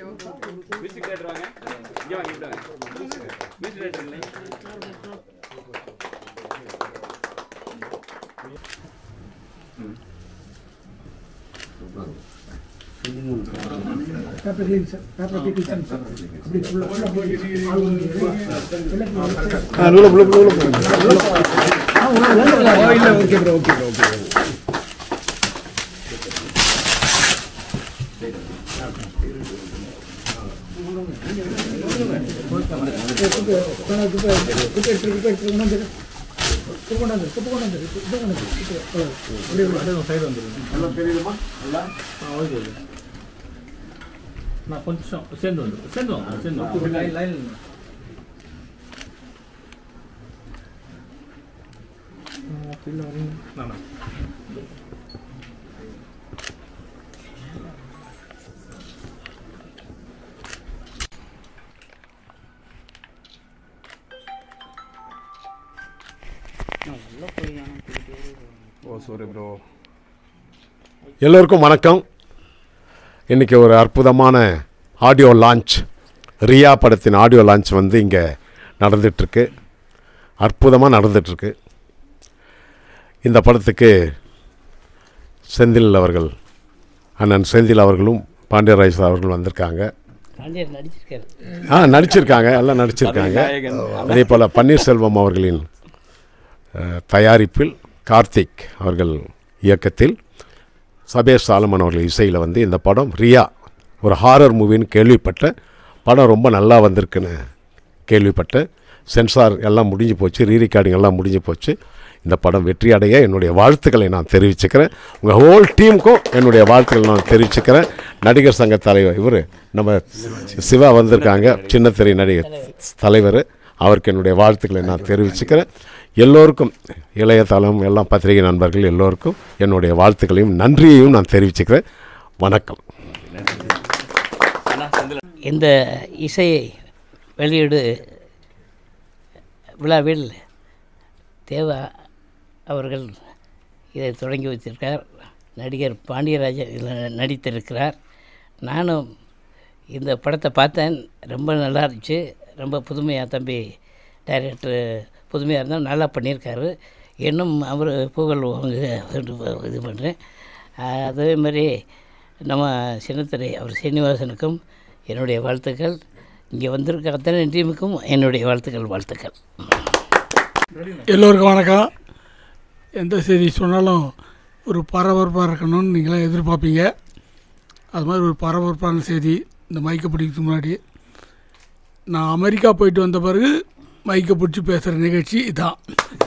music director வாங்க இங்கே வாங்க இப்படி வாங்க மியூசிக் டேரக்டர் இல்லை நான் கொஞ்சம் சேர்ந்து வந்து சேர்ந்து வாங்க சேர்ந்து வாங்க line line oh sorry bro எல்லோருக்கும் வணக்கம் இன்றைக்கி ஒரு அற்புதமான ஆடியோ லான்ச் ரியா படத்தின் ஆடியோ லான்ச் வந்து இங்கே நடந்துகிட்ருக்கு அற்புதமாக நடந்துகிட்ருக்கு இந்த படத்துக்கு செந்தில் அவர்கள் அண்ணன் செந்தில் அவர்களும் பாண்டியராஜ் அவர்களும் வந்திருக்காங்க பாண்டியர் நடிச்சிருக்காரு ஆ நடிச்சிருக்காங்க எல்லாம் நடிச்சிருக்காங்க நாயகன் அதே போல் பன்னீர்செல்வம் அவர்களின் அஹ், தயாரிப்பில் கார்த்திக் அவர்கள் இயக்கத்தில் சபேஷ் சாலமன் அவர்கள் இசையில் வந்து இந்த படம் ரியா ஒரு ஹாரர் மூவின்னு கேள்விப்பட்ட படம் ரொம்ப நல்லா வந்திருக்குன்னு கேள்விப்பட்டேன் சென்சார் எல்லாம் முடிஞ்சு போச்சு ரீ ரெக்கார்டிங் எல்லாம் முடிஞ்சு போச்சு இந்த படம் வெற்றி அடைய என்னுடைய வாழ்த்துக்களை நான் தெரிவிச்சுக்கிறேன் உங்கள் ஹோல் டீமுக்கும் என்னுடைய வாழ்த்துக்களை நான் தெரிவிச்சுக்கிறேன் நடிகர் சங்க தலைவர் இவர் நம்ம சிவா வந்திருக்காங்க சின்னத்திரை நடிகர் தலைவர் அவருக்கு என்னுடைய வாழ்த்துக்களை நான் தெரிவிச்சுக்கிறேன் எல்லோருக்கும் இளைய தளம் எல்லாம் பத்திரிகை நண்பர்கள் எல்லோருக்கும் என்னுடைய வாழ்த்துக்களையும் நன்றியையும் நான் தெரிவிச்சுக்கிறேன் வணக்கம் அண்ணா செந்தில் இந்த இசை வெளியீடு விழாவில் தேவா அவர்கள் இதை தொடங்கி வைத்திருக்கார் நடிகர் பாண்டியராஜன் இதில் நடித்திருக்கிறார் நானும் இந்த படத்தை பார்த்தேன் ரொம்ப நல்லா இருந்துச்சு ரொம்ப புதுமையாக தம்பி டைரக்டர் புதுமையாக இருந்தாலும் நல்லா பண்ணியிருக்காரு இன்னும் அவர் புகழ் வாங்க வேண்டும் இது பண்ணுறேன் அதே மாதிரி நம்ம சின்னத்திரை அவர் சீனிவாசனுக்கும் என்னுடைய வாழ்த்துக்கள் இங்கே வந்திருக்க அத்தனை டீமுக்கும் என்னுடைய வாழ்த்துக்கள் வாழ்த்துக்கள் எல்லோருக்கும் வணக்கம் எந்த செய்தி சொன்னாலும் ஒரு பரபரப்பாக இருக்கணும்னு நீங்களாம் எதிர்பார்ப்பீங்க அது மாதிரி ஒரு பரபரப்பான செய்தி இந்த மைக்கை பிடிக்கிறதுக்கு முன்னாடி நான் அமெரிக்கா போயிட்டு வந்த பிறகு மைக்கை பிடிச்சி பேசுகிற நிகழ்ச்சி இதான்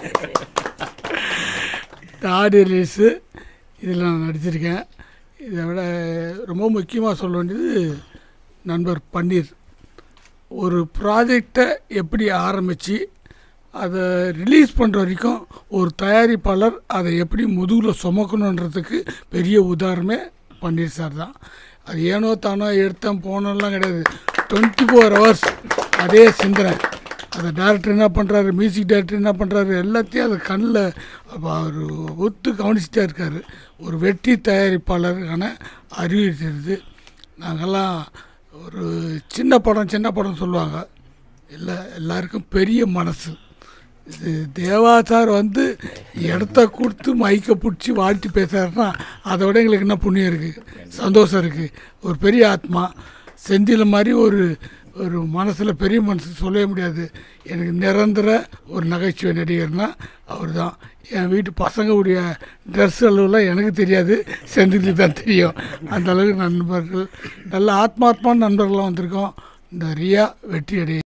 இந்த ஆடியோ ரிலீஸு இதில் நான் நடிச்சிருக்கேன் இதை விட ரொம்ப முக்கியமாக சொல்ல வேண்டியது நண்பர் பன்னீர் ஒரு ப்ராஜெக்டை எப்படி ஆரம்பித்து அதை ரிலீஸ் பண்ணுற வரைக்கும் ஒரு தயாரிப்பாளர் அதை எப்படி முதுகில் சுமக்கணுன்றதுக்கு பெரிய உதாரணமே பன்னீர் சார் தான் அது ஏனோ தானோ எடுத்தேன் போனோம்லாம் கிடையாது டுவெண்ட்டி ஃபோர் ஹவர்ஸ் அதே சிந்தனை அந்த டேரக்டர் என்ன பண்ணுறாரு மியூசிக் டைரக்டர் என்ன பண்ணுறாரு எல்லாத்தையும் அது கண்ணில் அவர் ஒத்து கவனிச்சுட்டே இருக்கார் ஒரு வெற்றி தயாரிப்பாளருக்கான அறிவு தெரியுது நாங்கள்லாம் ஒரு சின்ன படம் சின்ன படம் சொல்லுவாங்க இல்லை எல்லாருக்கும் பெரிய மனசு இது தேவா சார் வந்து இடத்த கொடுத்து மைக்கை பிடிச்சி வாழ்த்தி பேசுறாருன்னா அதை விட எங்களுக்கு என்ன புண்ணியம் இருக்குது சந்தோஷம் இருக்குது ஒரு பெரிய ஆத்மா செந்தில் மாதிரி ஒரு ஒரு மனசில் பெரிய மனசு சொல்லவே முடியாது எனக்கு நிரந்தர ஒரு நகைச்சுவை நடிகர்னா அவர் தான் என் வீட்டு பசங்களுடைய ட்ரெஸ் அளவுலாம் எனக்கு தெரியாது செந்திலுக்கு தான் தெரியும் அந்த அளவுக்கு நண்பர்கள் நல்ல ஆத்மாத்மான நண்பர்களாக வந்திருக்கோம் இந்த ரியா வெற்றி அடைய